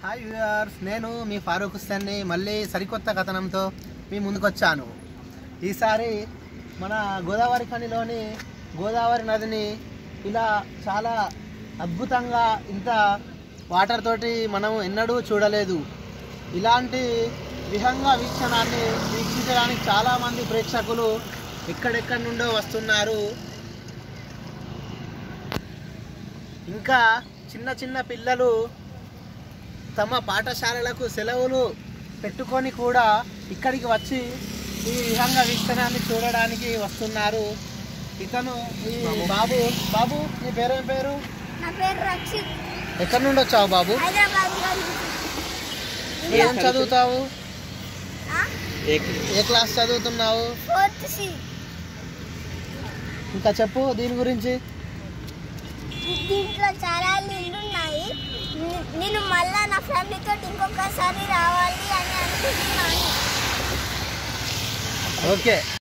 hi viewers నేను మీ ఫారూక్ హుస్సేన్ని మళ్ళీ సరికొత్త కథనంతో మీ ముందుకొచ్చాను ఈసారి మన గోదావరి ఖనిలోని గోదావరి నదిని ఇలా చాలా అద్భుతంగా ఇంత వాటర్ తోటి మనం ఎన్నడూ చూడలేదు ఇలాంటి విహంగ వీక్షణాన్ని వీక్షించడానికి చాలామంది ప్రేక్షకులు ఎక్కడెక్కడి నుండో వస్తున్నారు ఇంకా చిన్న చిన్న పిల్లలు తమ పాఠశాలలకు సెలవులు పెట్టుకొని కూడా ఇక్కడికి వచ్చి ఈ విహంగ వీక్షణాన్ని చూడడానికి వస్తున్నారు ఇతను ఈ బాబు బాబు నీ పేరేం పేరు నా పేరు రక్షిత్ ఎక్కడి నుండి వచ్చావు బాబు హైదరాబాద్ ఏం చదువుతావు ఏ క్లాస్ చదువుతున్నావు ఫోర్త్ సి ఇంకా చెప్పు దీని గురించి దీంట్లో చాలా నీళ్ళు ఉన్నాయి నే- నేను మళ్ళా నా ఫ్యామిలీతో ఇంకొకసారి రావాలి అని అనుకుంటున్నాను ఓకే